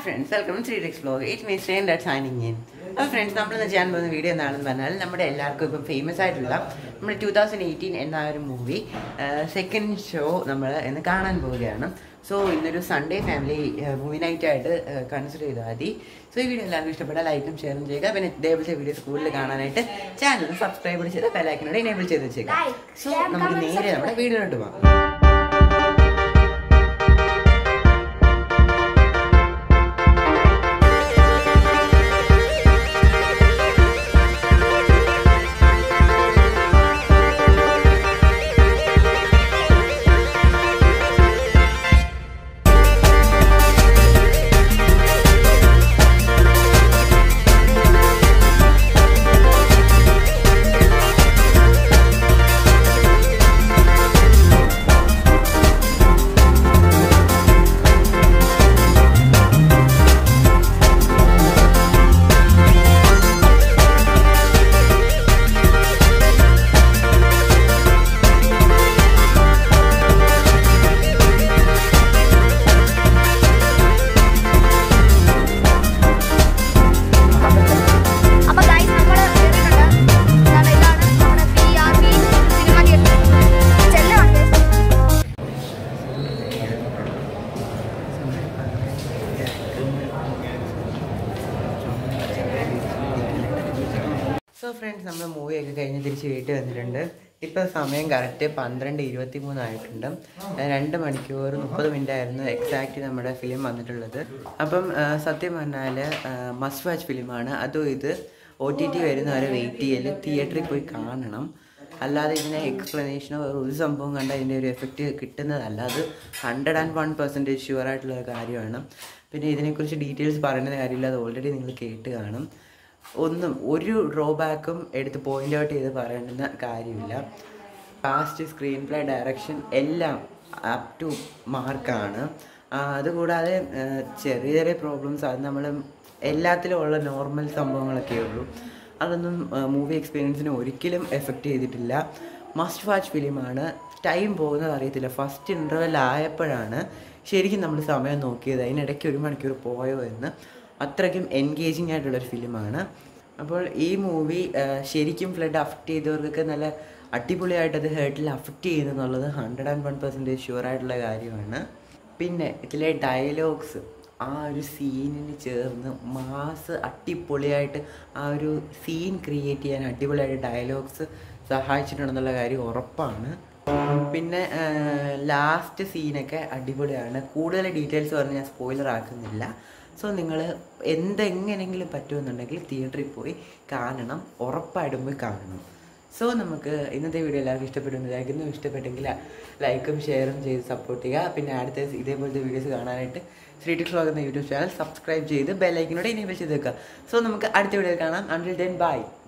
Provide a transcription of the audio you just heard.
Friends welcome three dix blog it me stain that signing in അപ്പോൾ friends നമ്മളിന്ന് ചെയ്യാൻ പോകുന്ന വീഡിയോ എന്താണെന്ന് പറഞ്ഞാൽ നമ്മുടെ എല്ലാവർക്കും ഇപ്പം ഫേമസ് ആയിട്ടുള്ള നമ്മുടെ ടൂ തൗസൻഡ് എയ്റ്റീൻ എന്ന ആ ഒരു മൂവി സെക്കൻഡ് ഷോ നമ്മൾ ഇന്ന് കാണാൻ പോവുകയാണ് സോ ഇന്നൊരു സൺഡേ ഫാമിലി മൂവി നൈറ്റ് ആയിട്ട് കൺസിഡർ ചെയ്താൽ മതി സോ ഈ വീഡിയോ എല്ലാവർക്കും ഇഷ്ടപ്പെട്ടാൽ ലൈക്കും ഷെയറും ചെയ്യുക പിന്നെ ഇതേപോലത്തെ വീഡിയോ സ്കൂളിൽ കാണാനായിട്ട് ചാനൽ സബ്സ്ക്രൈബ് ചെയ്ത് ബെലൈക്കിനോട് എനേബിൾ ചെയ്ത് വെച്ചേക്കാം Like, സോ share, നമുക്ക് comment, നേരെ നമ്മുടെ subscribe. വീഡിയോയിലോട്ട് പോകാം അപ്പൊ ഗൈസ് നമ്മൾ കേട്ടിട്ടുണ്ട് ഇതാണ് ഇതാണ് നമ്മുടെ P R B cinema theatre ചെല്ലാണ് guys. സോ ഫ്രണ്ട്സ് നമ്മൾ മൂവി ഒക്കെ കഴിഞ്ഞ് തിരിച്ച് വീട്ടിൽ വന്നിട്ടുണ്ട് ഇപ്പോൾ സമയം കറക്റ്റ് പന്ത്രണ്ട് ഇരുപത്തി മൂന്നായിട്ടുണ്ട് ഏഹ് രണ്ട് മണിക്കൂർ മുപ്പത് മിനിറ്റ് ആയിരുന്നു എക്സാക്റ്റ് നമ്മുടെ ഫിലിം വന്നിട്ടുള്ളത് അപ്പം ഏഹ് സത്യം പറഞ്ഞാൽ മസ്റ്റ് വാച്ച് ഫിലിമാണ് അതും ഇത് ഒ ടി ടി വരുന്നവരെ വെയിറ്റ് ചെയ്യൽ തിയേറ്ററിൽ പോയി കാണണം അല്ലാതെ ഇതിനെ എക്സ്പ്ലനേഷനോ വേറെ ഒരു സംഭവം കണ്ടാൽ ഇതിൻ്റെ ഒരു എഫക്റ്റ് കിട്ടുന്നതല്ല അത് hundred and one percentage sure ആയിട്ടുള്ള ഒരു കാര്യമാണ് പിന്നെ ഇതിനെക്കുറിച്ച് ഡീറ്റെയിൽസ് പറയുന്ന കാര്യമില്ല അത് ഓൾറെഡി നിങ്ങൾ കേട്ട് കാണും ഒന്നും ഒരു ഡ്രോബാക്കും എടുത്ത് പോയിന്റ് ഔട്ട് ചെയ്ത് പറയേണ്ടുന്ന കാര്യമില്ല കാസ്റ്റ് സ്ക്രീൻ പ്ലേ ഡയറക്ഷൻ എല്ലാം അപ് ടു മാർക്കാണ് അതുകൂടാതെ ആ, ചെറിയ ചെറിയ പ്രോബ്ലംസ് അത് നമ്മൾ എല്ലാത്തിലും ഉള്ള നോർമൽ സംഭവങ്ങളൊക്കെ ഉള്ളൂ അതൊന്നും മൂവി എക്സ്പീരിയൻസിനെ ഒരിക്കലും എഫക്റ്റ് ചെയ്തിട്ടില്ല മസ്റ്റ് വാച്ച് ഫിലിമാണ് ടൈം പോകുന്നത് അറിയത്തില്ല ഫസ്റ്റ് ഇൻ്റർവെൽ ആയപ്പോഴാണ് ശരിക്കും നമ്മൾ സമയം നോക്കിയത് അതിനിടയ്ക്ക് ഒരു മണിക്കൂർ പോയോ എന്ന് അത്രയ്ക്കും എൻഗേജിങ് ആയിട്ടുള്ളൊരു ഫിലിമാണ് അപ്പോൾ ഈ മൂവി ശരിക്കും ഫ്ലഡ് അഫക്റ്റ് ചെയ്തവർക്കൊക്കെ നല്ല അടിപൊളിയായിട്ട് അത് ഹേർട്ടിൽ അഫക്റ്റ് ചെയ്യുന്നുള്ളത് hundred and one percentage sure ആയിട്ടുള്ള കാര്യമാണ് പിന്നെ ഇതിലെ ഡയലോഗ്സ് ആ ഒരു സീനിന് ചേർന്ന് മാസ് അടിപൊളിയായിട്ട് ആ ഒരു സീൻ ക്രിയേറ്റ് ചെയ്യാൻ അടിപൊളിയായിട്ട് ഡയലോഗ്സ് സഹായിച്ചിട്ടുണ്ടെന്നുള്ള കാര്യം ഉറപ്പാണ് പിന്നെ ലാസ്റ്റ് സീനൊക്കെ അടിപൊളിയാണ് കൂടുതൽ ഡീറ്റെയിൽസ് പറഞ്ഞ് ഞാൻ സ്പോയിലർ ആക്കുന്നില്ല സോ നിങ്ങൾ എന്തെങ്ങനെങ്കിലും പറ്റുമെന്നുണ്ടെങ്കിൽ തിയേറ്ററിൽ പോയി കാണണം ഉറപ്പായിട്ടും പോയി കാണണം സോ നമുക്ക് ഇന്നത്തെ വീഡിയോ എല്ലാവർക്കും ഇഷ്ടപ്പെട്ടു എന്ന് വിചാരിക്കുന്നു ഇഷ്ടപ്പെട്ടെങ്കിൽ ലൈക്കും ഷെയറും ചെയ്ത് സപ്പോർട്ട് ചെയ്യുക പിന്നെ അടുത്ത ഇതേപോലത്തെ വീഡിയോസ് കാണാനായിട്ട് ശ്രീ ടി എന്ന യൂട്യൂബ് ചാനൽ സബ്സ്ക്രൈബ് ചെയ്ത് ബെല്ലൈക്കിനോട് ഇനേബിൾ ചെയ്ത് വെക്കുക സോ നമുക്ക് അടുത്ത വീഡിയോ കാണാം അണ്ടിൽ ദെൻ ബൈ